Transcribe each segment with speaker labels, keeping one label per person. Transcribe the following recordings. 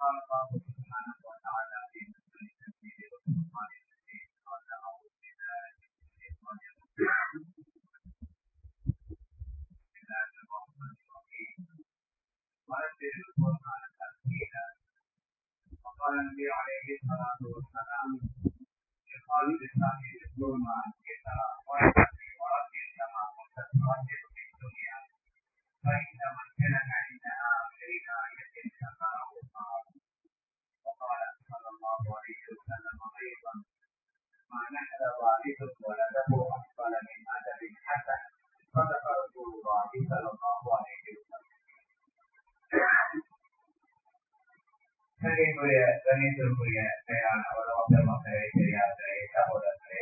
Speaker 1: النبي عليه الصلاة والسلام يقال للإسلام يقول ما أنكت ويأتي وربي كما كنت ترجل في الدنيا فإن مكنك عند آخرها يتمكن الله وقال صلى الله عليه وسلم أيضا ما نحل والد ولده أفضل من أدب حسن صدق رسول الله صلى الله عليه وسلم கணிப்புரிய கணித்திற்குரிய பெயரான ஒரு மக்களே பெரியார்களே சகோதரர்களே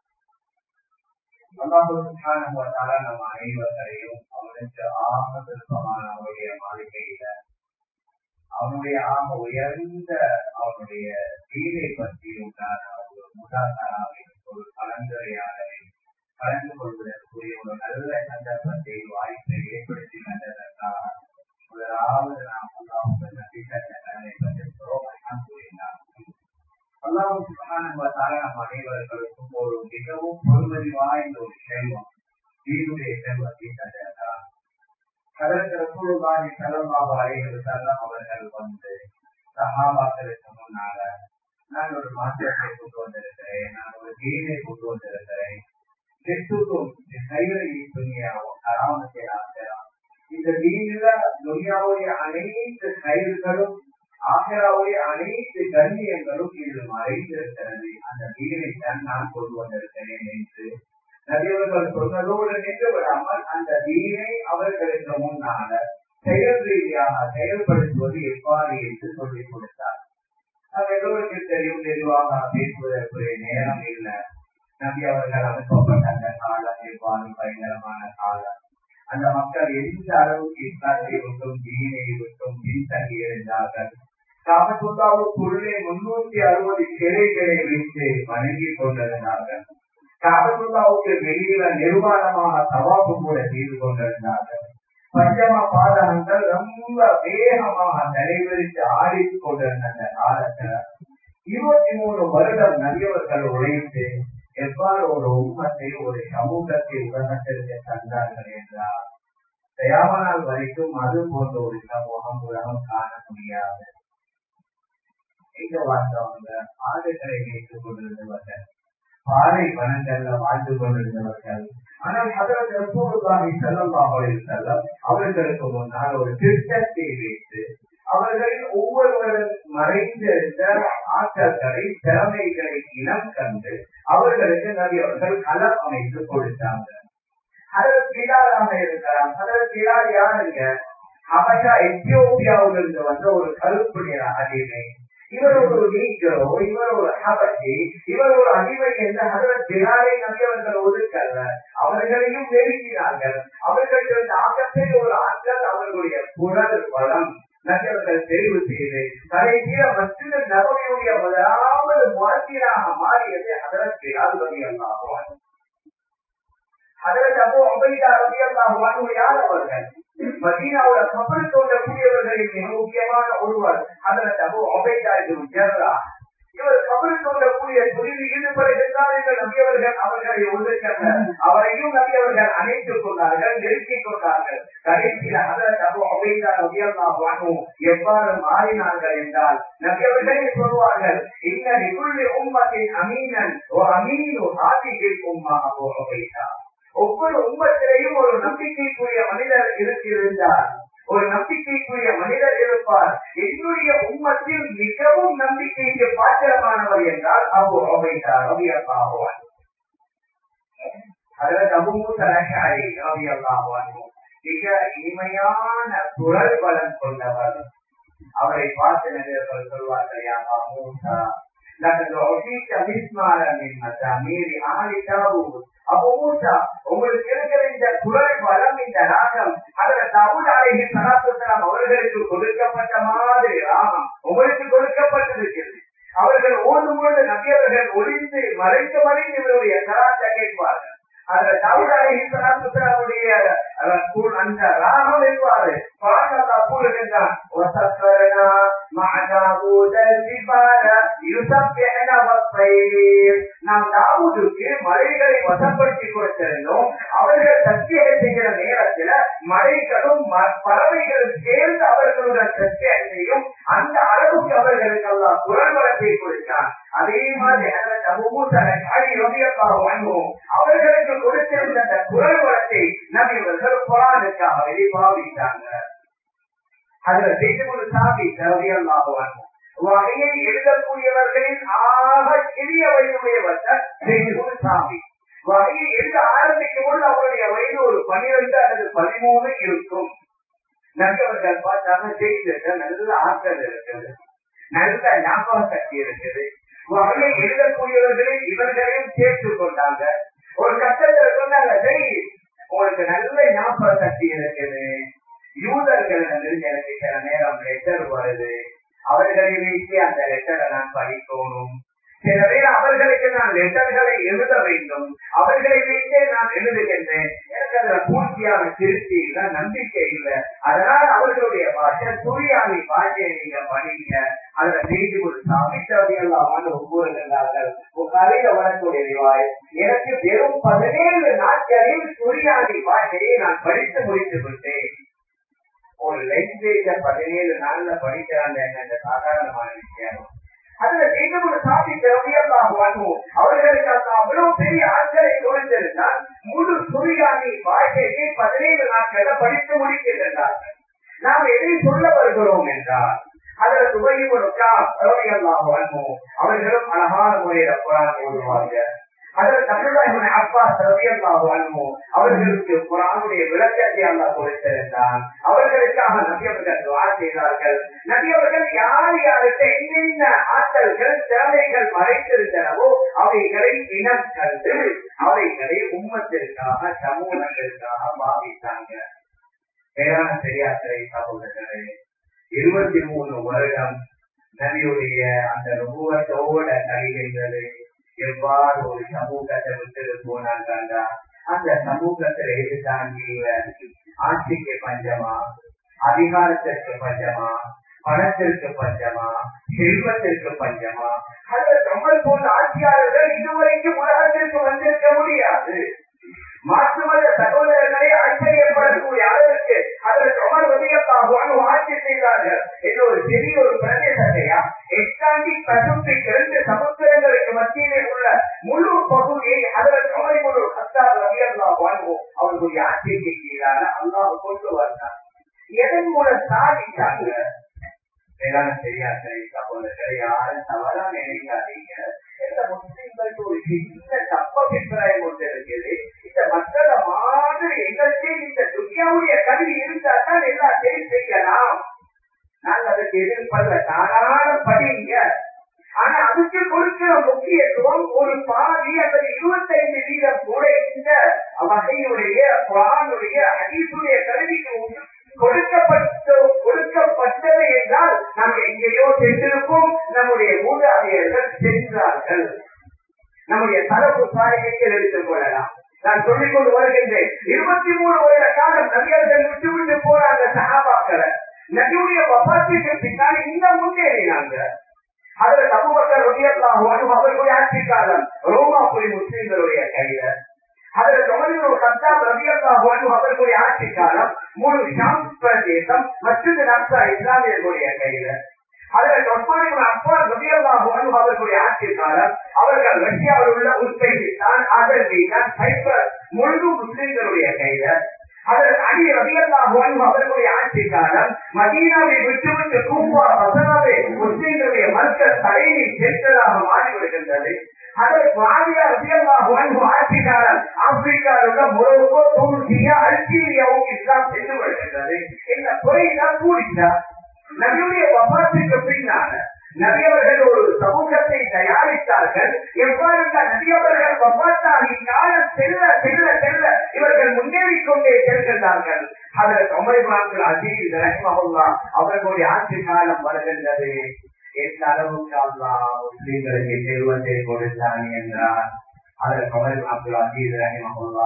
Speaker 1: அல்லாஹு சுப்ஹானஹு வ தஆலா நம் அனைவரையும் அவனுக்கு ஆக விருப்பமான அவனுடைய மாளிகையில அவனுடைய ஆக உயர்ந்த அவனுடைய தீரை பற்றி உண்டான ஒரு முதாசராவை ஒரு கலந்துரையாடலை கலந்து கொள்வதற்குரிய ஒரு நல்ல சந்தர்ப்பத்தை வாய்ப்பை ஏற்படுத்தி தந்ததற்காக முதலாவது நாம் அல்லாஹுக்கு நன்றி கடனை பற்றிருக்கிறோம் அல்ஹம்துலில்லாஹ் அல்லாஹ் சுப்ஹானஹு வ தஆலா நம் அனைவர்களுக்கும் ஒரு மிகவும் பொறுமதி வாய்ந்த ஒரு செல்வம் தீனுடைய செல்வத்தை தந்திருக்கிறார் அதற்கு ரசூலுல்லாஹி ஸல்லல்லாஹு அலைஹி வஸல்லம் அவர்கள் வந்து சஹாபாக்களுக்கு முன்னால நான் ஒரு மாற்றத்தை கொண்டு வந்திருக்கிறேன் நான் ஒரு தீனை கொண்டு வந்திருக்கிறேன் நெட்டுக்கும் கைகளை துணியாவும் கராமத்தை ஆகிறான் இந்த தீனில துனியாவுடைய அனைத்து கயிறுகளும் ஆகராவுடைய அனைத்து கண்ணியங்களும் இதில் மறைந்திருக்கிறது அந்த தீனை தான் நான் கொண்டு வந்திருக்கிறேன் என்று நபியவர்கள் சொன்னதோடு நின்று விடாமல் அந்த தீனை அவர்களுக்கு முன்னால செயல் ரீதியாக செயல்படுத்துவது எவ்வாறு என்று சொல்லிக் கொடுத்தார் அது எல்லோருக்கு தெரியும் தெளிவாக பேசுவதற்குரிய நேரம் இல்லை நபி அவர்கள் அனுப்பப்பட்ட அந்த காலம் எவ்வாறு பயங்கரமான காலம் அந்த மக்கள் எந்த அளவுக்கு இஸ்லாத்தை விட்டும் தீனை விட்டும் பின்தங்கி இருந்தார்கள் காபத்துல்லாவுக்குள்ளே முன்னூத்தி அறுபது சிலைகளை வைத்து வணங்கி கொண்டிருந்தார்கள் காபத்துல்லாவுக்கு வெளியில நிர்வாணமாக தவாப்பு கூட செய்து கொண்டிருந்தார்கள் பஞ்சமா பாதகங்கள் ரொம்ப வேகமாக நடைபெறித்து ஆடி கொண்டிருந்த அந்த காலத்துல இருபத்தி மூணு வருடம் நபியவர்கள் உழைத்து எவ்வாறு ஒரு உண்மத்தை ஒரு சமூகத்தை உலகத்திற்கு தந்தார்கள் என்றால் தயாமனால் வரைக்கும் அது போன்ற ஒரு சமூகம் உலகம் காண முடியாது எங்க வாழ்ந்தவங்க ஆடுகளை வைத்துக் கொண்டிருந்தவர்கள் பாறை வனங்கள்ல வாழ்ந்து கொண்டிருந்தவர்கள் ஆனால் அதற்கு ரசூலுல்லாஹி ஸல்லல்லாஹு அலைஹி வஸல்லம் அவர்களுக்கு முன்னால் ஒரு திட்டத்தை வைத்து அவர்களின் ஒவ்வொருவரும் மறைந்திருந்த ஆற்றல்களை திறமைகளை இனம் கண்டு அவர்களுக்கு நபி அவர்கள் களம் அமைத்து கொடுத்தாங்க அதற்கு பிலாலாக இருக்கலாம் அதற்கு பிலால் யாருங்க ஹபஷா எத்தியோப்பியாவில் இருந்து வந்த ஒரு கருப்பு நிற அடிமை இவர் ஒரு நீக்கரோ இவர் ஒரு ஹபஷி இவர் ஒரு அடிமை என்ற அதற்கு பிலாலை நபியவர்கள் ஒதுக்கல்ல அவர்களையும் நெருங்கினார்கள் அவர்களுக்கு இருந்த ஆக்கத்தில் ஒரு ஆற்றல் அவர்களுடைய குரல் வளம் நபியவர்கள் தெரிவு செய்து கடைசியில மற்ற நபவியுடைய முதலாவது முழத்தினாக மாறியது அதற்கு யாருபதி அல்லாஹுவான் அதற்கு அப்போ அபைதா ரவி அல்லாஹுவான் யார் அவர்கள் மதீனாவோட கப்பல் தோன்றக்கூடியவர்களில் மிக முக்கியமான ஒருவர் அதற்கு அப்போ அபைதா இது ஜெர்ரா இவர் கபல் தோன்றக்கூடிய தொழிலில் ஈடுபடுகின்றார் என்று நம்பியவர்கள் அவர்களை ஒதுக்கல்ல அவரையும் நம்பியவர்கள் அணைத்துக் கொண்டார்கள் நெருக்கிக் கொண்டார்கள் கடைசியில் அதற்கு அபு அபைதா நபியல்லா வாங்கும் எவ்வாறு மாறினார்கள் என்றால் நபியவர்களே சொல்வார்கள் இந்த நிகுள்ளி உம்மத்தின் அமீனன் ஓ அமீனு ஆதிகில் உம்மா அபு அபைதா ஒவ்வொரு உம்மத்திலையும் ஒரு நம்பிக்கைக்குரிய மனிதர் இருக்கிறார் ஒரு நம்பிக்கைக்குரிய மனிதர் இருப்பார் என்னுடைய உம்மத்தில் மிகவும் நம்பிக்கைக்கு பாத்திரமானவர் என்றால் அபு அபைதார் ரவி அல்லாஹுவான் அதற்கு அபுமூசலி ரவி அல்லாஹுவான் மிக இனிமையான குரல் பலன் கொண்டவர் அவரை பார்த்து நடிகர்கள் சொல்வார்கள் யாபா மூசா لقد أعطيت مسمارا من مسامير آل داوود அப்போ மூசா உங்களுக்கு இருக்கிற இந்த குரல் வளம் இந்த ராகம் அதுல தவுல் அலைஹி சலாத்துலாம் அவர்களுக்கு கொடுக்கப்பட்ட மாதிரி ராகம் உங்களுக்கு கொடுக்கப்பட்டிருக்கிறது அவர்கள் ஓடும் பொழுது நபியவர்கள் ஒளிந்து மறைந்து மறைந்து இவருடைய கராத்தை கேட்பார்கள் அதுல தவுல் அலைஹி சலாத்துடைய ரசூல் அந்த ராகம் என்பாரு பாடலா கூறுகின்றான் وسخرنا مع داوود الجبال يسبحن والطير நாம் தாவூதுக்கு மலைகளை வசப்படுத்தி கொடுத்திருந்தோம் அவர்கள் சத்தியை செய்கிற நேரத்துல மலைகளும் ம- பறவைகளும் சேர்ந்து அவர்களுடன் சத்தியை செய்யும் அந்த அளவுக்கு அவர்களுக்கு எல்லாம் குரல் வளத்தை கொடுத்தான் அதே மாதிரி ஹஜரத் அபூ மூஸா அல்-அஷ்அரி ரலியல்லாஹு அன்ஹு அவர்களுக்கு கொடுத்திருந்த அந்த குரல் வளத்தை நபி அவர்கள் குரானுக்காக வெளிப்பாவித்தாங்க அதுல செய்து சாபி ரலியல்லாஹு அன்ஹு வகையை எழுதக்கூடியவர்களின் ஆக சிறிய வயதுடையவர் செய்து சாமி வகையை எழுத ஆரம்பிக்கும் பொழுது அவருடைய வயது ஒரு பனிரெண்டு அல்லது பதிமூணு இருக்கும் நண்பர்கள் பார்த்தாங்க செய்திருக்க நல்ல ஆற்றல் இருக்குது நல்ல ஞாபக சக்தி இருக்குது வகையை எழுதக்கூடியவர்களில் இவர்களையும் சேர்த்துக் கொண்டாங்க ஒரு கட்டத்துல சொன்னாங்க சரி உங்களுக்கு நல்ல ஞாபக சக்தி இருக்குது யூதர்களிடமிருந்து எனக்கு சில நேரம் லெட்டர் வருது அவர்களை வைத்து அந்த லெட்டரை நான் படிக்கணும் சில பேர் அவர்களுக்கு நான் லெட்டர்களை எழுத வேண்டும் அவர்களை வைத்தே நான் எழுதுகின்றேன் எனக்கு அதுல பூர்த்தியான திருப்தி இல்ல நம்பிக்கை இல்லை அதனால் அவர்களுடைய பாஷை துரியாணி பாஷையை நீங்க படிங்க அதுல செய்தி ஒரு சாமித்தவதி எல்லாம் வந்து ஒவ்வொருகிறார்கள் கலையில வரக்கூடிய ரிவாய் எனக்கு வெறும் பதினேழு நாட்களில் துரியாணி பாஷையை நான் படித்து முடித்து விட்டேன் ஒரு லாங்குவேஜ பதினேழு நாள்ல படிக்கிறாங்க என்ற சாதாரணமான விஷயம் அதுல மீண்டும் ஒரு சாதி திறமையாக வாங்குவோம் அவர்களுக்கு அந்த அவ்வளவு பெரிய ஆட்களை கொடுத்திருந்தால் முழு சுரியாணி வாழ்க்கையை பதினேழு நாட்கள படித்து முடிக்கின்றார்கள் நாம் எதை சொல்ல வருகிறோம் என்றால் அதுல சுபையும் ஒரு திறமையாக வாங்குவோம் அவர்களும் அழகான முறையில குரான் ஓடுவாங்க அதில் தமிழக அப்பா ரவியல்லாஹு அன்ஹு அவர்களுக்கு குரானுடைய விளக்கத்தை அல்லா கொடுத்திருந்தான் அவர்களுக்காக நபியவர்கள் துவா செய்தார்கள் நபியவர்கள் யார் யாருக்கு என்னென்ன ஆற்றல்கள் திறமைகள் மறைத்திருந்தனவோ அவைகளை இனம் கண்டு அவைகளை உம்மத்திற்காக சமூகத்திற்காக பாவித்தாங்க மேலான பெரியாத்திரை சகோதரர்களே இருபத்தி மூணு வருடம் நபியுடைய அந்த நுபுவத்தோட கழிவுகளை எவ்வாறு ஒரு சமூகத்தை விட்டு போனாங்க அந்த சமூகத்துல எது தாங்கிய ஆட்சிக்கு பஞ்சமா அதிகாரத்திற்கு பஞ்சமா பணத்திற்கு பஞ்சமா செல்வத்திற்கு பஞ்சமா அல்லது கமல் போன்ற ஆட்சியாளர்கள் இதுவரைக்கும் உலகத்திற்கு வந்திருக்க முடியாது மாற்றுமத சகோதரர்களை ஆச்சரியப்படக்கூடிய அளவிற்கு அதில் கமல் வதியத்தாகுவாங்க ஆட்சி செய்தார்கள் இது ஒரு பெரிய ஒரு பிரதேசத்தையா எட்டாண்டி பசிபிக் இரண்டு சமுத்திரங்களுக்கு மத்தியிலே உள்ள முழு பகுதியை அதில் கமலை ஒரு ஹத்தார் ரவியல்லா வாழ்வோம் அவர்களுடைய ஆட்சிக்கு கீழான அல்லாஹ் கொண்டு வந்தார் எதன் மூலம் சாதித்தாங்க மேலான பெரியார்களை சகோதரர்களை யாரும் தவறா நினைக்காதீங்க இந்த முஸ்லிம்களுக்கு ஒரு சின்ன தப்ப அபிப்பிராயம் ஒன்று இருக்குது இந்த மக்கள மாதிரி எங்களுக்கு இந்த துணியாவுடைய கல்வி இருந்தா தான் எல்லாத்தையும் செய்யலாம் நாங்க அதுக்கு எதிர்ப்பல்ல தாராளம் படிங்க ஆனா அதுக்கு கொடுக்கிற முக்கியத்துவம் ஒரு பாதி அல்லது இருபத்தைந்து வீதம் கூட இந்த வகையுடைய குரானுடைய ஹதீசுடைய கல்விக்கு உண்டு கொடுக்கப்பட்ட கொடுக்கப்பட்டது என்றால் நாம் எங்கேயோ சென்றிருப்போம் நம்முடைய மூதாதையர்கள் சென்றார்கள் நம்முடைய தரப்பு சாலைகள் எடுத்துக் கொள்ளலாம் நான் சொல்லிக் கொண்டு வருகின்றேன் இருபத்தி மூணு வருட காலம் நபியர்கள் விட்டு விட்டு போறாங்க சகாபாக்களை நபியுடைய வபாத்திற்கு பின்னால் இன்னும் முன்னேறினாங்க அதுல சமூகத்தில் ரவியல்லாஹு அவர்களுடைய ஆட்சி காலம் ரோமாபுரி முஸ்லிம்களுடைய கையில அதுல கமலில் கத்தாப் ரவியல்லாஹு அவர்களுடைய ஆட்சி காலம் முழு ஷாம் பிரதேசம் மற்றும் நப்சா இஸ்லாமியர்களுடைய கையில அதுல தொற்பொழிவு அப்பா ரவியல்லாஹு அவர்களுடைய ஆட்சி காலம் அவர்கள் ரஷ்யாவில் உள்ள உஸ்பெகிஸ்தான் அசர்பைஜான் சைப்ரஸ் முழு முஸ்லிம்களுடைய கையில அதில் அடி ரவியல்லாஹு அவர்களுடைய ஆட்சி காலம் மதீனாவை விட்டுவிட்டு கூப்பா வசனாவே முஸ்லிம்களுடைய மற்ற தலையை சேர்த்ததாக மாறிவிடுகின்றது அதில் மாரியா ரவியல்லாஹு ஆட்சி காலம் ஆப்பிரிக்காவில் உள்ள மொரோக்கோ துருக்கியா அல்ஜீரியாவும் இஸ்லாம் சென்று வருகின்றது இந்த குறைதான் கூடிச்சா நபியுடைய வபாத்துக்கு பின்னால நபியவர்கள் ஒரு சமூகத்தை தயாரித்தார்கள் எவ்வாறு நபியவர்கள் வபாத்தாகி காலம் செல்ல செல்ல செல்ல இவர்கள் முன்னேறிக் கொண்டே செல்கின்றார்கள் அதில் தொமைபாக்கள் அஜீஸ் ரஹ்மஹுல்லா அவர்களுடைய ஆட்சி காலம் வருகின்றது எந்த அளவுக்கு அல்லா முஸ்லீம்களுக்கு செல்வத்தை கொடுத்தான் என்றார் அதில் கமல் அப்துல் அஜீஸ் ரஹிமஹுல்லா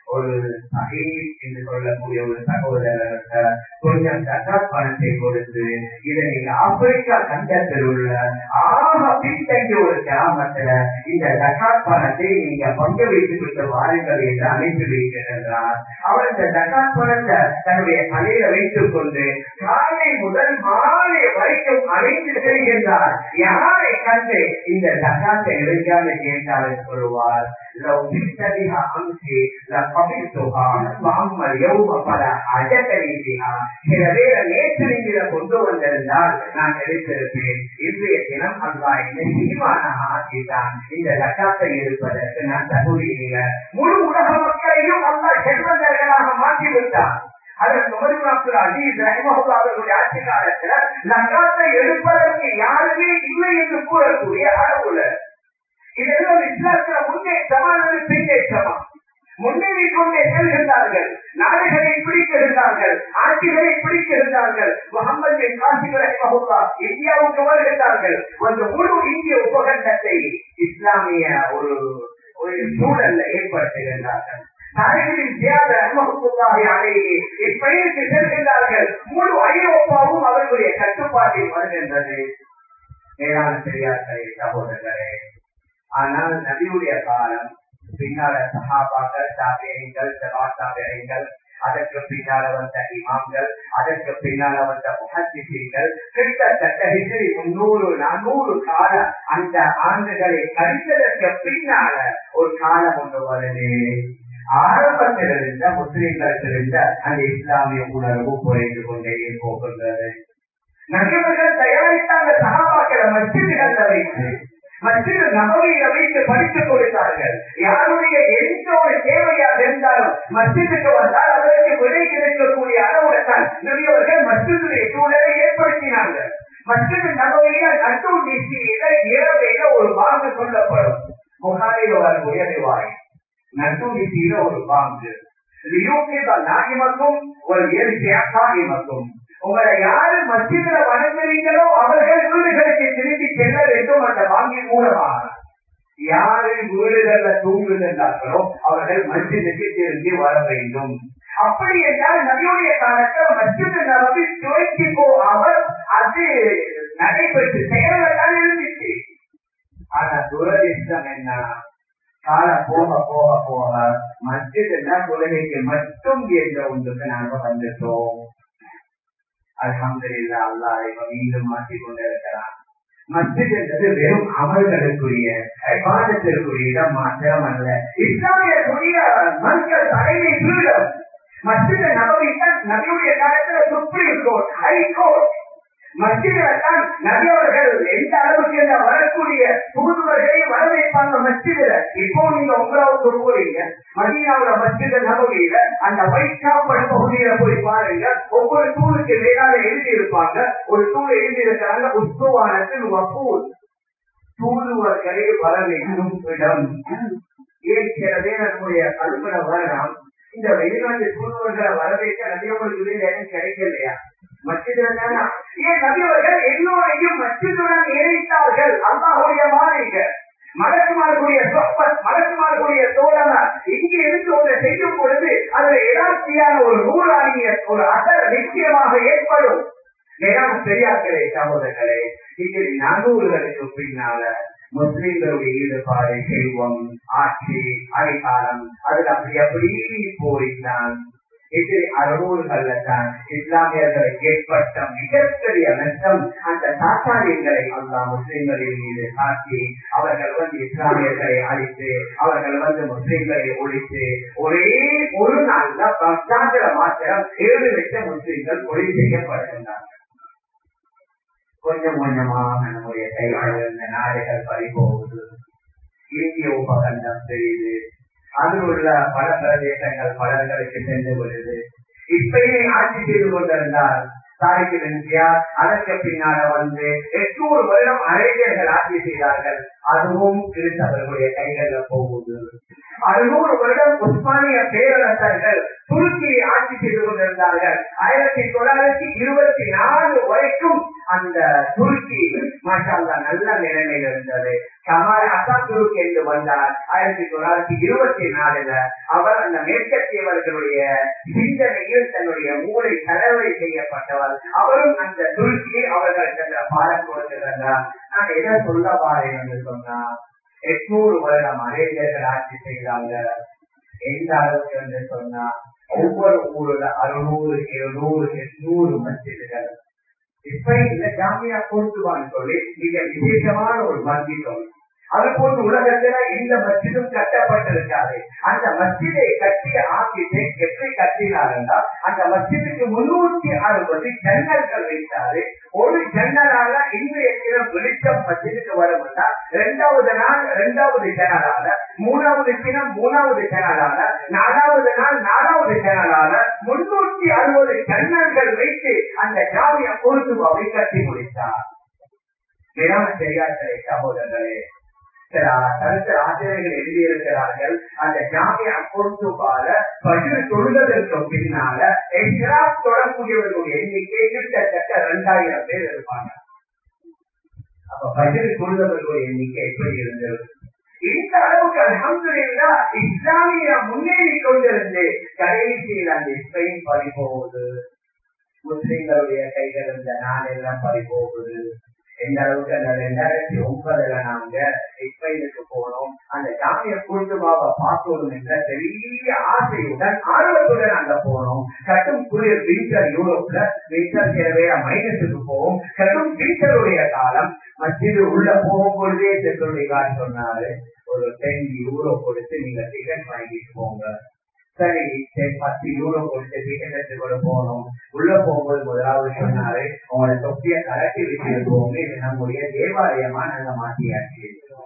Speaker 1: ஒரு சஹீத் என்று சொல்லக்கூடிய ஒரு சகோதரர்கிட்ட கொஞ்சம் ஜக்காத் பணத்தை கொடுத்து இதை நீங்க ஆப்பிரிக்கா கண்டத்தில் உள்ள ஆக பின்தங்கிய ஒரு கிராமத்துல இந்த ஜக்காத் பணத்தை நீங்க பங்கு வைத்துக் விட்டு வாருங்கள் என்று அனுப்பி வைத்திருந்தார் அவர் இந்த ஜக்காத் பணத்தை தன்னுடைய தலையில வைத்துக் கொண்டு காலை முதல் மாலை வரைக்கும் அழைத்து செல்கின்றார் யாரை கண்டு இந்த ஜக்காத்தை எடுக்காமல் கேட்டால் சொல்லுவார் لو جئت بها أمس لقبلتها فأما اليوم فلا حاجة لي بها சில பேரை நேற்று நீங்க கொண்டு வந்திருந்தால் நான் எடுத்திருப்பேன் இன்றைய தினம் அல்லா என்னை சீமானாக ஆக்கிட்டான் இந்த லக்காத்தை எடுப்பதற்கு நான் தகுதி இல்லை முழு உலக மக்களையும் அல்லா செல்வந்தர்களாக மாற்றிவிட்டான் அதற்கு உமர்புல் அஜீஸ் ரஹிமஹுல்லா அவர்களுடைய ஆட்சி காலத்துல லக்காத்தை எடுப்பதற்கு யாருமே இல்லை என்று கூறக்கூடிய அளவுல இதெல்லாம் இஸ்லாத்துல முன்னேற்றமா அல்லது பின்னேற்றமா முன்னேறி கொண்டே செல்கின்றார்கள் நாடுகளை பிடிக்கின்றார்கள் ஆட்சிகளை பிடிக்கின்றார்கள் முகமது பின் காசிம் ரஹிமஹுல்லா இந்தியாவுக்கு வருகின்றார்கள் அந்த முழு இந்திய உபகண்டத்தை இஸ்லாமிய ஒரு ஒரு சூழல்ல ஏற்படுத்துகின்றார்கள் நாடுகளின் தியாக அனுமகுத்துக்காக அழகி இப்பயிருக்கு செல்கின்றார்கள் முழு ஐரோப்பாவும் அவர்களுடைய கட்டுப்பாட்டில் வருகின்றது மேலான பெரியார்களே சகோதரர்களே ஆனால் நபியுடைய காலம் பின்னால சகாபாக்கள் தாபியங்கள் சபாத்தாபியங்கள் அதற்கு பின்னால வந்த இமாம்கள் அதற்கு பின்னால வந்த முகத்திசைகள் கிட்டத்தட்ட ஹிஜ்ரி முன்னூறு நானூறு கால அந்த ஆண்டுகளை கழித்ததற்கு பின்னால ஒரு காலம் ஒன்று வருது ஆரம்பத்தில் இருந்த முஸ்லிம்களுக்கு இருந்த அந்த இஸ்லாமிய உணர்வு குறைந்து கொண்டே போகின்றது நபியவர்கள் தயாரித்தாங்க சகாபாக்களை மஸ்ஜிதுகள்ல வைத்து மஸ்ஜித் நபவியில வைத்து படித்துக் கொடுத்தார்கள் யாருடைய எந்த ஒரு தேவையாக இருந்தாலும் மஸ்ஜிதுக்கு வந்தால் அதற்கு விடை கிடைக்கக்கூடிய அளவுல தான் நபியவர்கள் மஸ்ஜிதுடைய சூழலை ஏற்படுத்தினாங்க மஸ்ஜித் நபவியில நட்டு நிச்சயில இரவையில ஒரு பாங்கு சொல்லப்படும் புகாரில் வரக்கூடிய ரிவாய் நட்டு நிச்சயில ஒரு பாங்கு நாயமக்கும் ஒரு இயற்கையாக்காயமக்கும் உங்களை யாரு மத்தியில வணங்குறீங்களோ அவர்கள் வீடுகளுக்கு திரும்பி செல்ல வேண்டும் அந்த வாங்கின் மூலமாக யாரு வீடுகள்ல தூங்குகின்றார்களோ அவர்கள் மஸ்ஜிதுக்கு திரும்பி வர வேண்டும் அப்படி என்றால் நபியுடைய காலத்தில் மஸ்ஜித் நபி துவக்கி போ அவர் அது நடைபெற்று செயல்தான் இருந்துச்சு ஆனா துரதிஷ்டம் என்ன காலம் போக போக போக மஸ்ஜித் தொழுகைக்கு மட்டும் என்ற ஒன்றுக்கு நாங்க வந்துட்டோம் அலமதுல்லா அல்லாஹ் மீண்டும் மாற்றிக் கொண்டிருக்கிறான் மஸ்ஜித் என்பது வெறும் அமல்களுக்குரிய விவாதத்திற்குரிய இடம் மாத்திரம் அல்ல இஸ்லாமியர்களுடைய மக்கள் தலைமை பீடம் மஸ்ஜித் நபவிதான் நபியுடைய காலத்துல சுப்ரீம் கோர்ட் ஹை கோர்ட் மஸ்ஜிதான் நபியவர்கள் எந்த அளவுக்கு இந்த வரக்கூடிய தூதுவர்களை வரவேற்பாங்க மஸ்ஜிதுல இப்போ நீங்க உங்களாவுக்கு போறீங்க மதீனாவுல மஸ்ஜித நபவியில அந்த வைக்காப்பட பகுதியில போய் பாருங்க ஒவ்வொரு தூளுக்கு மேலால எழுதி இருப்பாங்க ஒரு தூள் எழுதி இருக்கிறாங்க உஸ்துவானத்தில் வப்பூர் தூதுவர்களை வரவேற்கும் இடம் ஏன் சில பேர் நம்முடைய கல்பனை வரலாம் இந்த வெளிநாட்டு தூதுவர்களை வரவேற்க நபியவங்களுக்கு இடம் கிடைக்கலையா மச்சிதுடன் ஏன் நபியவர்கள் எல்லோரையும் மச்சிதுடன் இணைத்தார்கள் அல்லாஹுடைய மாளிகை மலக்குமார்களுடைய சொப்பத் மலக்குமார்களுடைய தோழனா இங்கே இருந்து ஒன்று செய்யும் பொழுது அதுல எதார்த்தியான ஒரு நூறாணிய ஒரு அசல் நிச்சயமாக ஏற்படும் மேலும் பெரியார்களே சகோதரர்களே இங்கே நானூறுகளுக்கு பின்னால முஸ்லிம்களுடைய ஈடுபாடு செல்வம் ஆட்சி அதிகாரம் அதுல அப்படி அப்படி போய்தான் இது அறுநூறுகள்ல தான் இஸ்லாமியர்களுக்கு ஏற்பட்ட மிகப்பெரிய நஷ்டம் அந்த தாத்தாரியங்களை அல்லா முஸ்லிம்களின் மீது காட்டி அவர்கள் வந்து இஸ்லாமியர்களை அழித்து அவர்கள் வந்து முஸ்லிம்களை ஒழித்து ஒரே ஒரு நாள்ல பக்தாந்திர மாத்திரம் ஏழு லட்சம் முஸ்லிம்கள் கொலை செய்யப்படுகின்றார்கள் கொஞ்சம் கொஞ்சமாக நம்முடைய கைகள் இந்த நாடுகள் பறிபோகுது இந்திய உபகண்டம் தெரியுது அதில் உள்ள பல பிரதேசங்கள் பலர்களுக்கு சென்று வருது இப்பயே ஆட்சி செய்து கொண்டிருந்தால் தாரிக்கு எம்ஜிஆர் அதற்கு பின்னால வந்து எட்நூறு வருடம் அரேபியர்கள் ஆட்சி செய்தார்கள் அதுவும் கிறிஸ்தவர்களுடைய கைகள்ல போகுது அறுநூறு வருடம் உஸ்மானிய பேரரசர்கள் துருக்கியை ஆட்சி செய்து கொண்டிருந்தார்கள் ஆயிரத்தி தொள்ளாயிரத்தி இருபத்தி நாலு வரைக்கும் அந்த துருக்கி மாஷால்லா நல்ல நிலைமையில் இருந்தது கமால் அசாதுருக்கு என்று வந்தார் ஆயிரத்தி தொள்ளாயிரத்தி இருபத்தி நாலுல அவர் அந்த மேற்கத்தியவர்களுடைய சிந்தனையில் தன்னுடைய மூளை தலைவரை செய்யப்பட்டவர் அவரும் அந்த துருக்கியை அவர்கள் சென்ற பாடம் கொடுத்திருந்தார் நான் எதை சொல்ல பாறேன் என்று சொன்னா எட்நூறு வருடம் அரேபியர்கள் ஆட்சி செய்தாங்க எந்த அளவுக்கு என்று சொன்னா ஒவ்வொரு ஊர்ல அறுநூறு எழுநூறு எட்நூறு மஸ்ஜிதுகள் இப்ப இந்த ஜாமியா பொருத்துவான்னு சொல்லி மிக விசேஷமான ஒரு மஸ்ஜித் ஒன்று அது போன்று உலகத்துல எந்த மஸ்ஜிதும் கட்டப்பட்டிருக்காது அந்த மஸ்ஜிதை கட்டிய ஆர்கிடெக்ட் எப்படி கட்டினாருன்னா அந்த மஸ்ஜிதுக்கு முன்னூத்தி அறுபது ஜன்னல்கள் வைத்தாரு ஒரு ஜன்னலால இன்றைய தினம் வெளிச்சம் மஸ்ஜிதுக்கு வரும்னா இரண்டாவது நாள் இரண்டாவது ஜன்னலால மூணாவது தினம் மூணாவது ஜன்னலால நாலாவது நாள் நாலாவது ஜன்னலால முன்னூத்தி அறுபது ஜன்னல்கள் வைத்து அந்த ஜாமிய பொருத்துவாவை கட்டி முடித்தார் மேலான பெரியார்களே சகோதரர்களே சில கருத்து ஆசிரியர்கள் எழுதியிருக்கிறார்கள் அந்த ஜாமியா பொறுத்துப்பால பகிர் தொழுதற்கு பின்னால எக்ராப் தொடரக்கூடியவர்களுடைய எண்ணிக்கை கிட்டத்தட்ட இரண்டாயிரம் பேர் இருப்பாங்க அப்ப பகிர் தொழுதவர்களுடைய எண்ணிக்கை எப்படி இருந்தது இந்த அளவுக்கு அலமதுல்லா இஸ்லாமிய முன்னேறி கொண்டிருந்து கடைசியில் அந்த ஸ்பெயின் பறி போகுது முஸ்லிம்களுடைய கைகள் இந்த நாடெல்லாம் பறி போகுது எந்த அளவுக்கு அந்த ரெண்டாயிரத்தி ஒன்பதுல நாங்க ஸ்பெயினுக்கு போனோம் அந்த ஜாமிய குழுவாவை பார்த்தோம் என்ற பெரிய ஆசையுடன் ஆர்வத்துடன் அங்க போனோம் கட்டும் குளிர் வின்டர் யூரோப்ல வின்டர் சில வேற மைனஸுக்கு போவோம் கட்டும் வின்டருடைய காலம் மத்திய உள்ள போகும் பொழுதே சென்றுடைய சொன்னாரு ஒரு டென் யூரோ கொடுத்து நீங்க டிக்கெட் வாங்கிட்டு போங்க சரி சரி பத்து யூரோ கொடுத்து டிக்கெட் கூட போனோம் உள்ள போகும்போது முதலாவது சொன்னாரு உங்களோட தொப்பிய கலட்டி வச்சுட்டு போங்க இது நம்முடைய தேவாலயமா நாங்க மாற்றியாச்சு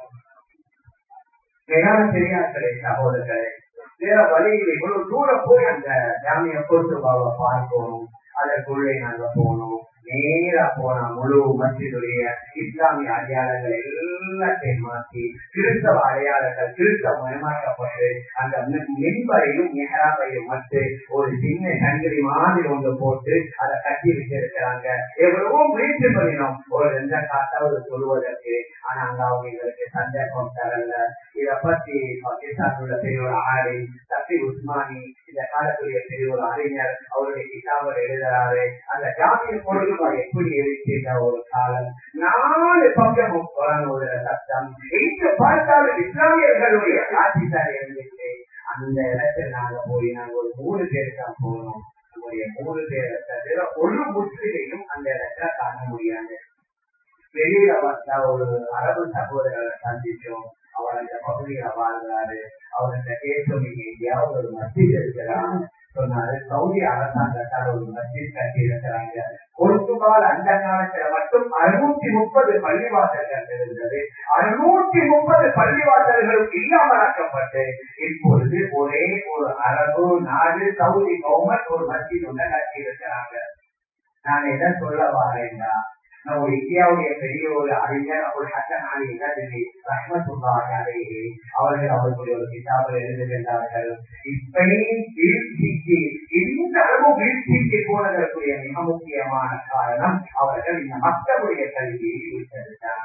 Speaker 1: வேளாண் பெரியார்களே சகோதரர்களே வேற வழியில் இவ்வளவு தூரம் போய் அந்த ஜாமிய பொறுத்துபாவை பார்க்கணும் அதற்குள்ளே நாங்க போனோம் நேரா போனா முழு மசிதுடைய இஸ்லாமிய அடையாளங்கள் எல்லாத்தையும் மாற்றி கிறிஸ்தவ அடையாளங்கள் கிறிஸ்தவமயமாக்கப்பட்டு அந்த மென்பரையும் மெஹராபையும் மட்டு ஒரு சின்ன சங்கிலி மாதிரி ஒன்று போட்டு அதை கட்டி வச்சிருக்கிறாங்க எவ்வளவோ முயற்சி பண்ணினோம் ஒரு ரெண்ட காத்தாவது சொல்லுவதற்கு ஆனா அங்க அவங்க எங்களுக்கு சந்தர்ப்பம் தரல இத பத்தி பாகிஸ்தான் உள்ள பெரிய ஒரு ஆடி தப்பி உஸ்மானி இந்த காலத்துடைய பெரிய ஒரு அறிஞர் அவருடைய கிதாபர் எழுதுறாரு அந்த ஜாமிய பொழுது எப்படி இருக்கின்ற ஒரு காலம் நாலு பக்கமும் ஒரு சத்தம் எங்க பார்த்தாலும் இஸ்லாமியர்களுடைய ஆட்சி தான் இருந்துச்சு அந்த இடத்துல நாங்க போய் நாங்க ஒரு மூணு பேர் தான் போனோம் நம்முடைய மூணு பேரை தவிர ஒரு முஸ்லிமையும் அந்த இடத்துல காண முடியாது வெளியில வந்தா ஒரு அரபு சகோதரரை சந்திச்சோம் அவர் அந்த பகுதியில வாழ்றாரு அவர்கிட்ட கேட்டோம் நீங்க எங்கேயாவது ஒரு மஸ்ஜித் இருக்கிறான் சொன்னாரு சவுதி அரசாங்கத்தால் ஒரு மஸ்ஜித் கட்டி இருக்கிறாங்க பொறுத்துபால் அந்த காலத்துல மட்டும் அறுநூத்தி முப்பது பள்ளிவாசல்கள் இருந்தது அறுநூத்தி முப்பது பள்ளிவாசல்களும் இல்லாமலாக்கப்பட்டு இப்பொழுது ஒரே ஒரு அரபு நாடு சவுதி கவர்மெண்ட் ஒரு மஸ்ஜித் ஒன்றை கட்டி இருக்கிறாங்க நான் எதை சொல்ல வரேன்னா நம்ம இந்தியாவுடைய பெரிய ஒரு அறிஞர் ஒரு ஹசன் அலி நதி ரஹ்மத்துல்லாஹி அவர்கள் அவர்களுடைய ஒரு கிதாபில் எழுதுகின்றார்கள் ஸ்பெயின் வீழ்ச்சிக்கு இந்த அளவு வீழ்ச்சிக்கு போனதற்குரிய மிக முக்கியமான காரணம் அவர்கள் இந்த மக்களுடைய கல்வியை விட்டதுதான்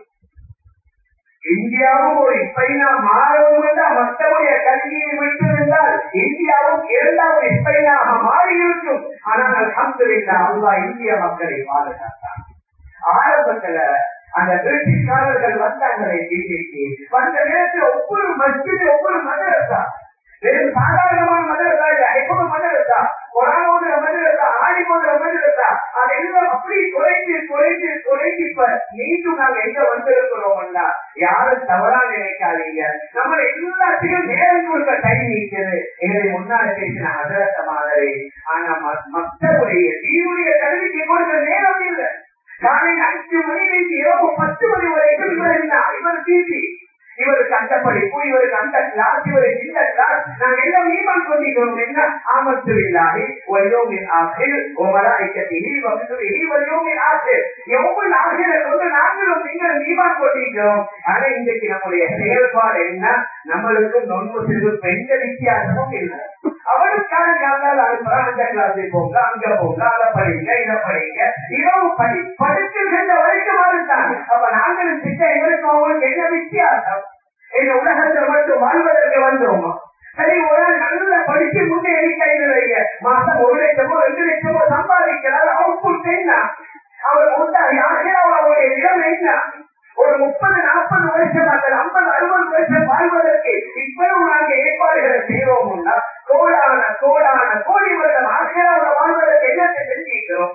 Speaker 1: இந்தியாவும் ஒரு ஸ்பெயினா மாறவும் மக்களுடைய கல்வியை விட்டிருந்தால் இந்தியாவும் இரண்டாவது ஸ்பெயினாக மாறி இருக்கும் ஆனால் அலமதுல்லா அல்லா இந்திய மக்களை பாதுகாத்தான் ஆரம்பத்துல அந்த பிரிட்டிஷ்காரர்கள் வந்தாங்களே டிடிக்கு வந்த நேரத்தில் ஒவ்வொரு மஸ்ஜித் ஒவ்வொரு மதரசா வெறும் சாதாரணமான மதரசா இல்ல ஐம்பது மதரசா கொரானோட மதரசா ஆடி போன்ற மதரசா அதெல்லாம் அப்படி குறைந்து குறைந்து குறைந்து இப்ப மீண்டும் நாங்க எங்க வந்திருக்கிறோம்னா யாரும் தவறா நினைக்காதீங்க நம்ம எல்லாத்தையும் நேரம் கொடுக்க டைம் இருக்குது எங்களை முன்னால பேசின அதரச மாதிரி ஆனா மக்களுடைய தீவுடைய கல்விக்கு கொடுக்க நேரம் இல்லை காலை அஞ்சு மணியிலிருந்து இரவு பத்து மணி வரைக்கும் இவர் என்ன இவர் டிவி இவர் கஷ்டப்பட்டு படிப்பு இவருக்கு அந்த கிளாஸ் இவருக்கு இந்த கிளாஸ் நாங்க எல்லாம் ஈமான் கொண்டிருக்கிறோம் என்ன ஆமத்து இல்லாஹி வல்யோமின் ஆசிர் ஒமலாய்க்கத்திஹி வகுத்துவிஹி வல்யோமின் ஆசிர் எவ்வளவு ஆசிரியரை கொண்டு நாங்களும் நீங்கள் ஈமான் கொண்டிருக்கிறோம் ஆனா இன்றைக்கு நம்முடைய செயல்பாடு என்ன நம்மளுக்கு நொன்பு சிறு பெண்ட வித்தியாசமும் இல்லை அவளுக்கான காலால் அனுப்புறான் அந்த கிளாஸை போங்க அங்க போங்க அதை படிங்க இதை படிங்க இரவு படி படிக்கின்ற வரைக்கும் அதுதான் அப்ப நாங்களும் திட்ட எங்களுக்கு அவங்களுக்கு என்ன வித்தியாசம் இந்த உலகத்துல மட்டும் வாழ்வதற்கு வந்தோமா சரி ஒரு ஆள் நல்லா படிச்சு முன்னேறி கையில் வைங்க மாசம் ஒரு லட்சமோ ரெண்டு லட்சமோ சம்பாதிக்கிறார் அவுட்புட் என்ன அவர் உண்டாகி ஆகிறார் அவருடைய இடம் என்ன ஒரு முப்பது நாற்பது வருஷம் அல்லது ஐம்பது அறுபது வருஷம் வாழ்வதற்கு இப்பவும் நாங்க ஏற்பாடுகளை செய்வோம்னா கோடான கோடான கோடி வருடம் ஆசிரியரோட வாழ்வதற்கு என்னத்தை செஞ்சிருக்கிறோம்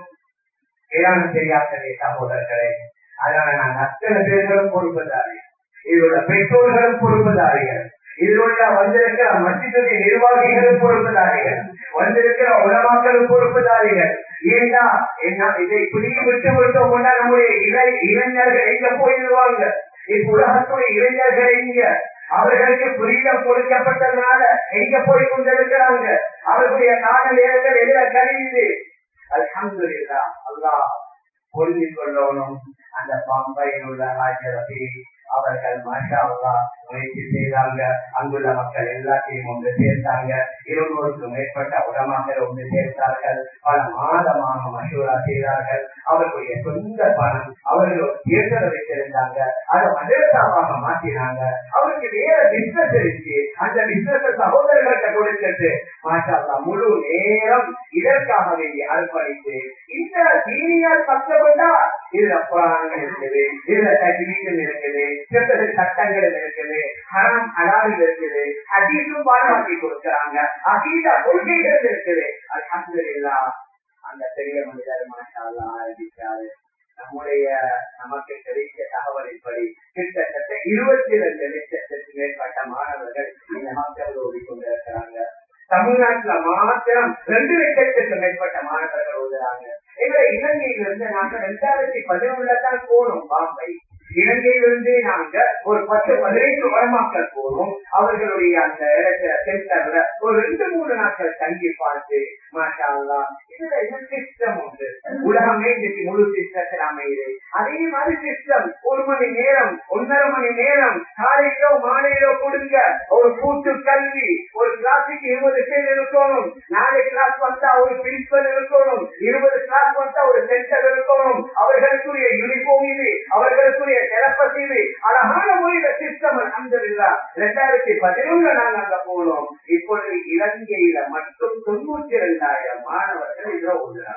Speaker 1: வேளாண் செய்யாதே சகோதரர்களே அதனால நாங்க அத்தனை பேர்களும் பொறுப்புதாரி இதோட பெற்றோர்களும் பொறுப்புதாரிகள் இதில் உள்ள வந்திருக்கிற மசிதுடைய நிர்வாகிகளும் பொறுப்புதாரிகள் வந்திருக்கிற உலமாக்களும் பொறுப்புதாரிகள் ஏண்டா என்ன இதை இப்படியே விட்டு விட்டோம்னா நம்முடைய இளை இளைஞர்கள் எங்க போயிடுவாங்க இப்ப உலகத்துடைய இளைஞர்கள் எங்க அவர்களுக்கு புரிதம் கொடுக்கப்பட்டதுனால எங்க போய் கொண்டிருக்கிறாங்க அவர்களுடைய கால நேரங்கள் எதிர கழியுது அல்ஹம்துலில்லா அல்லாஹ் புரிந்து கொள்ளணும் அந்த பம்பையில் உள்ள ஹாஜரதி அவர்கள் மாஷா அல்லா முயற்சி செய்தாங்க அங்குள்ள மக்கள் எல்லாத்தையும் ஒன்று சேர்த்தாங்க இருநூறுக்கும் மேற்பட்ட உடமாக்கள் ஒன்று சேர்த்தார்கள் பல மாதமாக மசூரா செய்தார்கள் அவர்களுடைய சொந்த பணம் அவர்கள் ஒரு தேர்தலை வைத்திருந்தாங்க அதை மதரசாவாக மாற்றினாங்க அவருக்கு வேற பிசினஸ் இருக்கு அந்த பிசினஸ் சகோதரர்கள்ட்ட கொடுத்துட்டு மாஷா அல்லா முழு நேரம் இதற்காக வேண்டி அர்ப்பணித்து இந்த சீனியர் கஷ்டப்பட்டா இதுல புராணங்கள் இருக்குது இதுல தஜ்வீதம் இருக்குது சிறப்பு சட்டங்கள் இருக்குது ஹரம் ஹலால் இருக்குது ஹதீஸும் பாடமாக்கி கொடுக்கிறாங்க அகீதா கொள்கைகள் இருக்குது அல்ஹம்துலில்லா அந்த பெரிய மனிதர் மாஷா அல்லா ஆரம்பிச்சாரு நம்முடைய நமக்கு கிடைத்த தகவலின்படி கிட்டத்தட்ட இருபத்தி ரெண்டு லட்சத்திற்கு மேற்பட்ட மாணவர்கள் இந்த மக்கள் ஓடிக்கொண்டிருக்கிறாங்க தமிழ்நாட்டுல மாத்திரம் ரெண்டு லட்சத்துக்கு மேற்பட்ட மாணவர்கள் ஓதுறாங்க எங்களை இலங்கையிலிருந்து நாங்க ரெண்டாயிரத்தி பதினொன்னுல தான் போனோம் பாம்பை இலங்கையிலிருந்து நாங்க ஒரு பத்து பதினைந்து வருமாக்கள் போனோம் அவர்களுடைய அந்த இடத்துல சென்டர்ல ஒரு ரெண்டு மூணு நாட்கள் தங்கி பார்த்து மாஷா அல்லா இதுல என்ன சிஸ்டம் உண்டு உலகமே இன்னைக்கு முழு சிஸ்டத்தில் அமையுது அதே மாதிரி சிஸ்டம் ஒரு மணி நேரம் ஒன்றரை மணி நேரம் காலையிலோ மாலையிலோ கொடுங்க ஒரு கூட்டு கல்வி ஒரு கிளாஸுக்கு இருபது பேர் இருக்கணும் நாலு கிளாஸ் வந்தா ஒரு பிரின்சிபல் இருக்கணும் இருபது கிளாஸ் வந்தா ஒரு சென்டர் இருக்கணும் அவர்களுக்குரிய யூனிஃபார்ம் இது அவர்களுக்குரிய சிறப்பஸ் இது அழகான முறையில சிஸ்டம் அலமதுல்லா ரெண்டாயிரத்தி பதினொன்னுல நாங்க அங்க போனோம் இப்பொழுது இலங்கையில மட்டும் தொண்ணூத்தி இரண்டாயிரம் மாணவர்கள் இதுல ஓடுறாங்க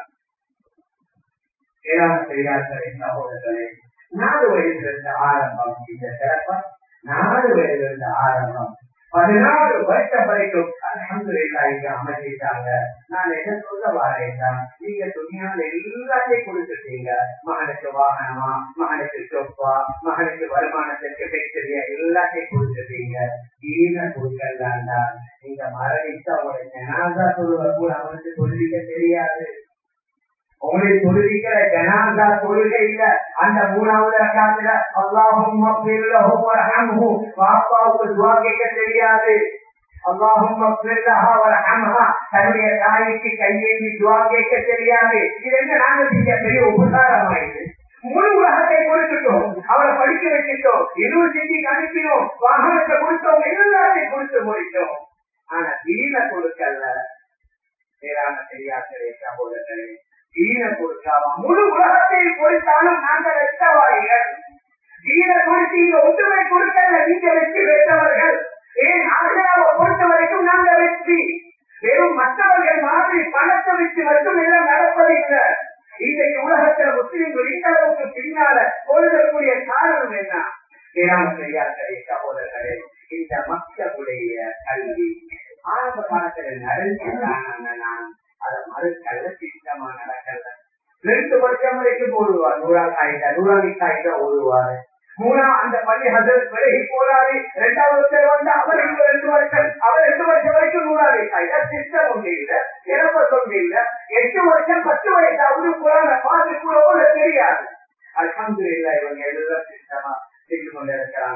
Speaker 1: ஏழாம் பெரியார்களே சகோதரர்களே நாலு வயதிலிருந்து ஆரம்பம் இந்த சிறப்பம் நாலு வயதிலிருந்து ஆரம்பம் பதினாறு வருஷம் வரைக்கும் அலமதுல்லா இங்க அமைச்சிட்டாங்க நான் என்ன சொல்ல வரேன்னா நீங்க துணியால எல்லாத்தையும் கொடுத்துட்டீங்க மகனுக்கு வாகனமா மகனுக்கு சொப்பா மகனுக்கு வருமானத்திற்கு ஃபேக்டரியா எல்லாத்தையும் கொடுத்துட்டீங்க ஈன கொடுக்கலாண்டா நீங்க மரணித்து அவங்களோட ஜனாதா சொல்லுவ கூட அவனுக்கு சொல்லிக்க தெரியாது உங்களை தொழுவிக்கிற ஜனாதா தொழுகையில அந்த மூணாவது ரக்காத்துல அல்லாஹும் பாப்பாவுக்கு துவா கேட்க தெரியாது அல்லாஹும் தன்னுடைய தாய்க்கு கையேந்தி துவா கேட்க தெரியாது இது என்ன நாங்க செஞ்ச பெரிய உபகாரமாயிடுது முழு உலகத்தை கொடுத்துட்டோம் அவரை படிக்க வச்சுட்டோம் யூனிவர்சிட்டிக்கு அனுப்பினோம் வாகனத்தை கொடுத்தோம் எல்லாத்தையும் கொடுத்து முடித்தோம் ஆனா தீன கொடுக்கல வேறான தெரியாத சகோதரர்களே தீன கொடுக்காம முழு உலகத்தை கொடுத்தாலும் நாங்கள் வெற்றவாளிகள் தீன கொடுத்து இங்க ஒன்றுமே கொடுக்கல நீங்க வெற்றி பெற்றவர்கள் ஏன் ஆசிராவை பொறுத்த வரைக்கும் நாங்க வெற்றி வெறும் மற்றவர்கள் மாதிரி பணத்தை வச்சு மட்டும் எல்லாம் நடப்பதில்லை இன்றைக்கு உலகத்துல முஸ்லிம்கள் இந்த அளவுக்கு பின்னால பொழுதக்கூடிய காரணம் என்ன வேளாண் பெரியார்களே சகோதரர்களே இந்த மக்களுடைய கல்வி ஆரம்ப காலத்துல நடந்துட்டாங்க நான் அதை மறுக்கல்ல சித்தமா நடக்கல ரெண்டு வருஷம் வரைக்கும் போடுவார் நூறாள் ஆயிட்டா நூறாளிக்கு ஆயிட்டா ஓடுவாரு மூணா அந்த பள்ளி ஹசரத் விலகி போறாரு ரெண்டாவது வருஷம் வந்து அவர் இங்க ரெண்டு வருஷம் அவர் ரெண்டு வருஷம் வரைக்கும் நூறாளி ஆயிட்டா சிஸ்டம் ஒன்று இல்ல இறப்ப சொல்ல இல்ல எட்டு வருஷம் பத்து வயசாவது குரான பார்த்து கூட ஓட தெரியாது அலமது இல்ல இவங்க எல்லாம் சிஸ்டமா செய்து கொண்டிருக்கிறாங்க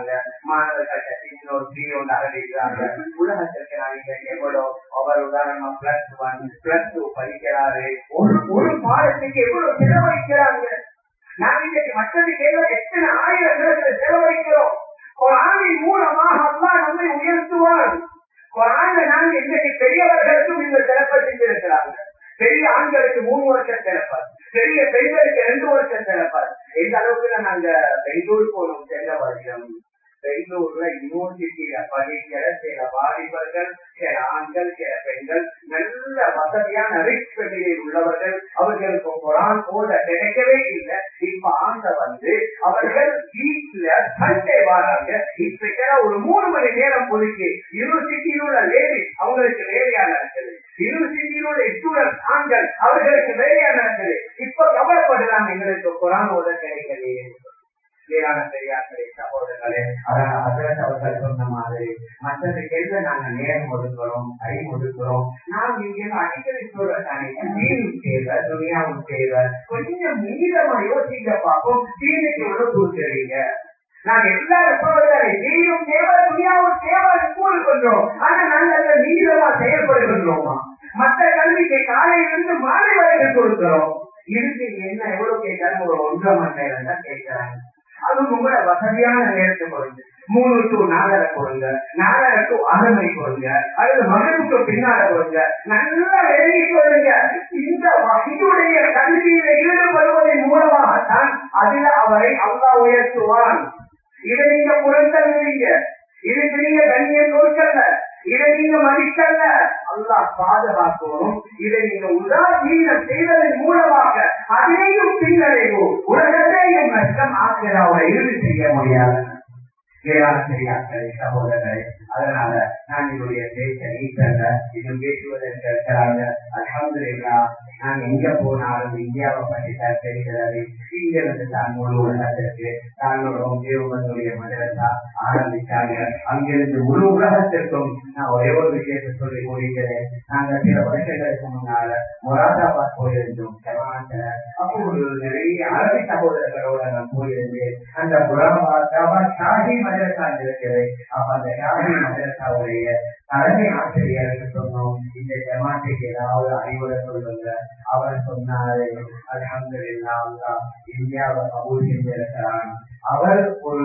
Speaker 1: மாணவர்கள் இன்னொரு த்ரீ ஒன்று ஆரம்பிக்கிறாங்க உலகத்திற்கு நாங்க எவ்வளவு அவர் உதாரணமா பிளஸ் ஒன் பிளஸ் டூ படிக்கிறாரு ஒரு ஒரு பாடத்துக்கு எவ்வளவு செலவழிக்கிறாங்க நாங்க இன்னைக்கு மற்றது கேள்வி எத்தனை ஆயிரம் இடத்துல செலவழிக்கிறோம் ஒரு ஆணின் மூலமாக அல்லா நம்மை உயர்த்துவான் குரான்ல நாங்க இன்னைக்கு பெரியவர்களுக்கும் இந்த சிறப்பை செஞ்சிருக்கிறாங்க பெரிய ஆண்களுக்கு மூணு வருஷம் சிறப்பார் பெரிய பெண்களுக்கு ரெண்டு வருஷம் சிறப்பார் எந்த அளவுக்கு நாங்க பெங்களூர் போனோம் சென்ற வருஷம் பெங்களூர்ல யூனிவர்சிட்டியில படிக்கிற சில வாலிபர்கள் சில ஆண்கள் சில பெண்கள் நல்ல வசதியான ரிச் ஃபெமிலியில் உள்ளவர்கள் அவர்களுக்கு குரான் போத கிடைக்கவே இல்லை இப்ப ஆண்ட வந்து அவர்கள் வீட்டுல சண்டே வராங்க இப்ப ஒரு மூணு மணி நேரம் ஒதுக்கி யூனிவர்சிட்டியில் உள்ள லேடி அவங்களுக்கு வேலையா நடக்குது யூனிவர்சிட்டியில் உள்ள ஸ்டூடெண்ட் ஆண்கள் அவர்களுக்கு வேலையா நடக்குது இப்ப கவலைப்படுறாங்க எங்களுக்கு குரான் ஓத கிடைக்கலையே வேளாண் பெரியார்களே சகோதரர்களே அதான் அதற்கு அவர்கள் சொன்ன மாதிரி மற்றதுக்கு எல்லாம் நாங்க நேரம் ஒதுக்குறோம் டைம் ஒதுக்குறோம் நான் இங்க அடிக்கடி சொல்றதானே தீனும் தேவை துணியாவும் தேவை கொஞ்சம் மீதமா யோசிக்க பார்ப்போம் தீனுக்கு எவ்வளவு கொடுக்குறீங்க நாங்க எல்லாரும் சொல்றதானே தீனும் தேவை துணியாவும் தேவை ஸ்கூல் பண்றோம் ஆனா நாங்க அந்த மீதமா செயல்படுகின்றோமா மற்ற கல்விக்கு காலையிலிருந்து மாலை வரைக்கும் கொடுக்கிறோம் இதுக்கு என்ன எவ்வளவு கேட்கறாங்க ஒரு ஒன்றரை மணி நேரம் தான் கேட்கறாங்க அதுவும் உங்களோட வசதியான நேரத்தை கொடுங்க மூணு டு நாலரை கொடுங்க நாலரை டு ஆறு மணி கொடுங்க அல்லது மகனுக்கு பின்னால கொடுங்க நல்லா எழுதி கொள்ளுங்க இந்த வகையுடைய கல்வியில ஈடுபடுவதன் மூலமாகத்தான் அதுல அவரை அல்லா உயர்த்துவான் இதை நீங்க புறந்தீங்க இதுக்கு நீங்க கண்ணியம் கொடுக்கல இதை நீங்க மதிக்கல அல்லா பாதுகாக்கணும் இதை நீங்க உதாசீனம் செய்வதன் மூலமாக அதிலேயும் பின்னடைவு உலகத்தையும் நஷ்டம் ஆசிரியராவோட இறுதி செய்ய முடியாது பேராசிரியாக்களை சகோதரரை அதனால நான் என்னுடைய பேச்ச நீக்கல்ல இன்னும் பேசுவதற்கு இருக்கிறாங்க அலமதுல்லா நான் எங்க போனாலும் இந்தியாவை பற்றி தான் தெரிகிறது இங்கிருந்து தான் முழு உலகத்திற்கு தாங்களோட தேவபந்துடைய மதரசா ஆரம்பிச்சாங்க அங்கிருந்து முழு உலகத்திற்கும் நான் ஒரே ஒரு விஷயத்தை சொல்லி முடிக்கிறேன் நாங்க சில வருஷங்களுக்கு முன்னால மொராதாபாத் போயிருந்தோம் ஜமாத்துல அப்போ ஒரு நிறைய அரபி சகோதரர்களோட நான் போயிருந்தேன் அந்த முராபாத் ஷாஹி மதரசா இருக்குது அப்ப அந்த ஷாஹி மதரசாவுடைய தலைமை ஆசிரியருக்கு சொன்னோம் இந்த ஜமாத்துக்கு ஏதாவது அறிவுரை சொல்லுங்க அவர் சொன்னாரு அலமதுல்லா இந்தியாவை கபூல் செஞ்சிருக்கிறான் அவர் ஒரு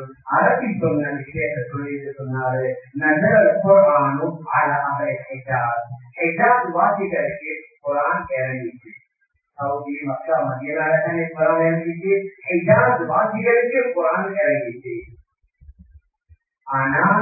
Speaker 1: அரபி சொன்ன விஷயத்தை சொல்லிட்டு சொன்னாரு நகர் குரானும் அழகாக ஹெஜாஸ் ஹெஜாஸ் வாசிகளுக்கு குரான் இறங்கிச்சு சவுதி மக்கா மத்தியனால தானே குரான் இறங்கிச்சு ஹெஜாஸ் வாசிகளுக்கு குரான் இறங்கிச்சு ஆனால்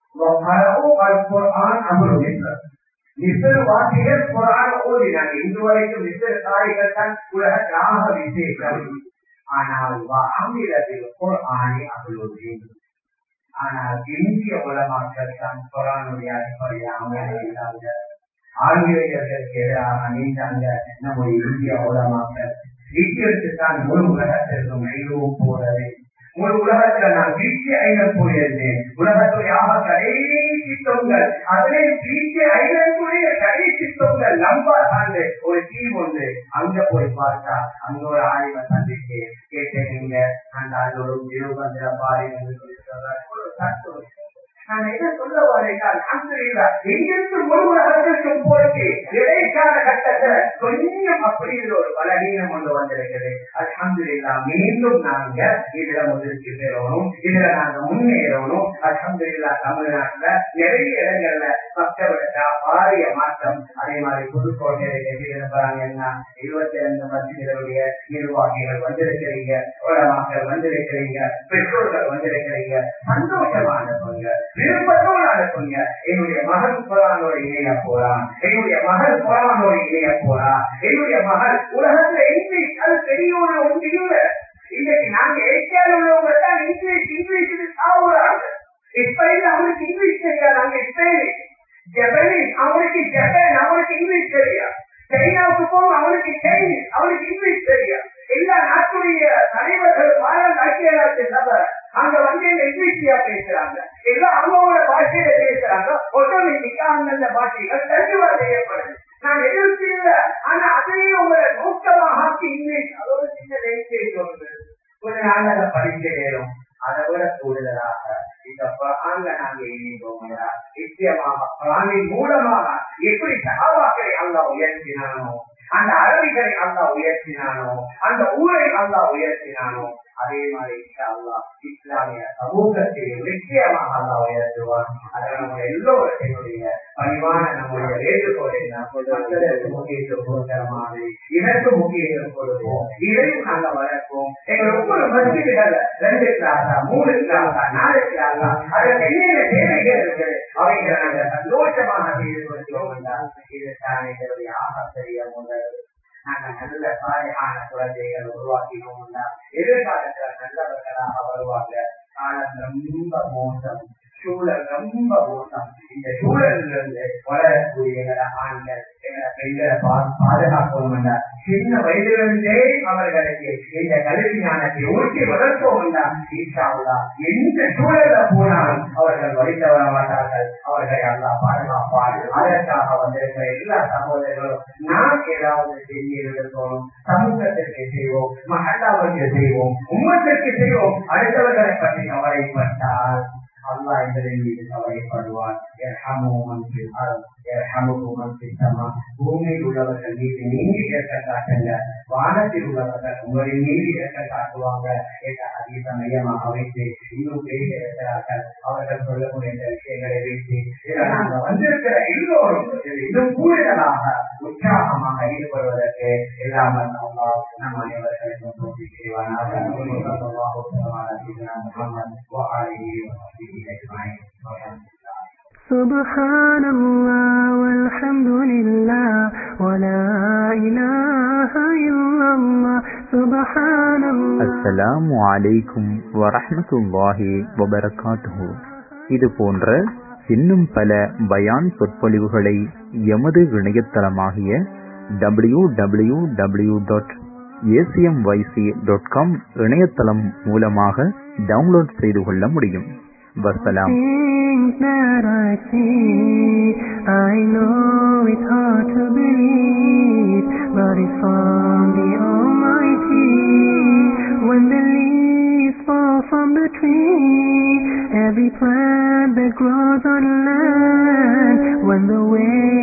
Speaker 1: குரான் அமருகின்ற மிஸ்ர் வாசிகள் குரான் ஓதினாங்க இன்று வரைக்கும் மிஸ்ர் தாய்கள் தான் உலகத்தாக விசேஷம் ஆனால் அமிலத்தில் குரானை அமருகி ஆனால் இந்திய உலமாக்கள் தான் குரானுடைய அடிப்படையில் அமர்ந்தாங்க ஆங்கிலேயர்களுக்கு எதிராக அணிந்தாங்க நம்முடைய இந்திய உலமாக்கள் வீட்டிற்கு தான் முழு உலகத்திற்கும் மெய்கவும் போறது ஒரு உலகத்துல நான் வீழ்ச்சி ஐநர் போயிருந்தேன் உலகத்துடைய ஆக கடைசி தொங்கல் அதிலே வீழ்ச்சி ஐநருக்குரிய கடைசி தொங்கல் லம்பா சார்ந்து ஒரு தீவு உண்டு அங்க போய் பார்த்தா அங்க ஒரு ஆய்வை சந்திச்சு கேட்டீங்க அந்த அதோட தேவபந்திர பாருங்க சொல்லி சொல்றாரு ஒரு சந்தோஷம் நான் என்ன சொல்ல வரேன் எங்கிருந்து முழு உலகத்திற்கும் போச்சு இடைக்கால கட்டத்துல கொஞ்சம் அப்படிங்கிற ஒரு பலவீனம் கொண்டு வந்திருக்குது அலமதுல்லா மீண்டும் நாங்க இதுல முதிர்ச்சி பெறணும் இதுல நாங்க முன்னேறணும் அலமதுல்லா தமிழ்நாட்டுல நிறைய இடங்கள்ல பக்கவிடத்தா பாரிய மாற்றம் அதே மாதிரி புதுக்கோட்டையில எப்படி இருப்பாங்கன்னா இருபத்தி ரெண்டு மத்தியருடைய நிர்வாகிகள் வந்திருக்கிறீங்க உலமாக்கள் வந்திருக்கிறீங்க பெற்றோர்கள் வந்திருக்கிறீங்க சந்தோஷமா அனுப்புங்க விருப்பத்தோடு அனுப்புங்க என்னுடைய மகள் குரானோட இணைய போறான் என்னுடைய மகள் குரானோட இணைய போறா என்னுடைய மகள் உலகத்துல இங்கிலீஷ் அது பெரிய ஒரு ஒன்று இல்லை இன்னைக்கு நாங்க ஏற்காடு உள்ளவங்க தான் இங்கிலீஷ் இங்கிலீஷ் சாவுறாங்க ஸ்பெயின் அவனுக்கு இங்கிலீஷ் தெரியாது அங்க ஸ்பெயின் ஜப்பனீஸ் அவனுக்கு ஜப்பான் அவனுக்கு இங்கிலீஷ் தெரியாது சைனாவுக்கு போகும் அவனுக்கு சைனீஸ் அவனுக்கு இங்கிலீஷ் தெரியாது எல்லா நாட்டுடைய தலைவர்கள் பாரத ஐக்கிய நாட்டு சபை அங்க வந்து இங்கிலீஷியா பேசுறாங்க எல்லாம் அவங்களோட பாஷையில பேசுறாங்க ஆட்டோமேட்டிக்கா அந்தந்த பாஷைகள் தர்ஜுவா செய்யப்படுது நான் எதிர்ப்பு ஆனா அதையே உங்களை நோக்கமாக ஆக்கி இங்கிலீஷ் அதோட சின்ன லேங்கேஜ் ஒன்று கொஞ்ச நாள் அதை படிக்க நேரும் அதை விட கூடுதலாக இந்த குரான்ல நாங்க இணைந்தோம் நிச்சயமாக குரானின் மூலமாக எப்படி சகாபாக்களை அல்லாஹ் உயர்த்தினானோ அந்த அரபிகளை அல்லாஹ் உயர்த்தினானோ அந்த ஊரை அல்லாஹ் உயர்த்தினானோ அதே மாதிரி அல்லா இஸ்லாமிய சமூகத்தை நிச்சயமாக அல்லா உயர்த்துவான் அதனால நம்ம எல்லோரும் என்னுடைய பணிவான நம்முடைய வேண்டுகோளை மக்களுக்கு முக்கியத்துவம் கொடுக்கிற மாதிரி இதற்கு முக்கியத்துவம் கொடுப்போம் இதையும் நாங்க வளர்ப்போம் எங்கள் ஒவ்வொரு மசிதிகள் ரெண்டு கிளாஸா மூணு கிளாஸா நாலு கிளாஸா அதற்கு என்னென்ன தேவைகள் இருக்குது அவைகளை நாங்கள் சந்தோஷமாக செய்து கொடுக்கிறோம் என்றால் இதுதான் எங்களுடைய ஆகப்பெரிய முதல் நாங்கள் நல்ல சாலையான குழந்தைகள் உருவாக்கினோம் எதிர்காலத்துல நல்லவர்களாக வருவாங்க காலம் ரொம்ப மோசம் சூழல் ரொம்ப மோசம் இந்த சூழலில் இருந்து வளரக்கூடிய எங்களை ஆண்கள் எங்களை பெண்களை பாதுகாக்கவும் சின்ன வயதிலிருந்தே அவர்களுக்கு இந்த கல்வி ஞானத்தை ஊற்றி வளர்ப்போம் எந்த சூழல போனாலும் அவர்கள் வழித்த வர மாட்டார்கள் அவர்களை அல்லா பாதுகாப்பார் அதற்காக வந்திருக்கிற எல்லா சகோதரர்களும் நாம் ஏதாவது செய்திருக்கணும் சமூகத்திற்கு செய்வோம் மகல்லாவிற்கு செய்வோம் உம்மத்திற்கு செய்வோம் அடுத்தவர்களை பற்றி கவலைப்பட்டால் அல்லா எங்களின் மீது கவலைப்படுவார் பூமியில் உள்ளவர்கள் மீது நீங்க இறக்க காட்டுங்க வானத்தில் உள்ளவர்கள் உங்களின் மீது இறக்க காட்டுவாங்க என்ற அதிக மையமாக வைத்து இன்னும் பேச இருக்கிறார்கள் அவர்கள் சொல்லக்கூடிய இந்த விஷயங்களை வைத்து இதில் நாங்கள் வந்திருக்கிற எல்லோரும் இன்னும் கூடுதலாக உற்சாகமாக ஈடுபடுவதற்கு இல்லாமல் நம் அனைவர்களுக்கும் தோல்வி செய்வானாக முகமது
Speaker 2: سبحان الله والحمد لله ولا إله إلا الله سبحان الله
Speaker 3: அஸ்ஸலாமு அலைக்கும் வரஹ்மத்துல்லாஹி வபரகாத்துஹு இது போன்ற இன்னும் பல பயான் சொற்பொழிவுகளை எமது இணையதளமாகிய W W W dot ACMYC dot com இணையதளம் மூலமாக டவுன்லோட் செய்து கொள்ள முடியும் வசலாம்
Speaker 2: Things that I see, I know it's hard to believe, but it's from the Almighty. When the leaves fall from the tree, every plant that grows on land, when the waves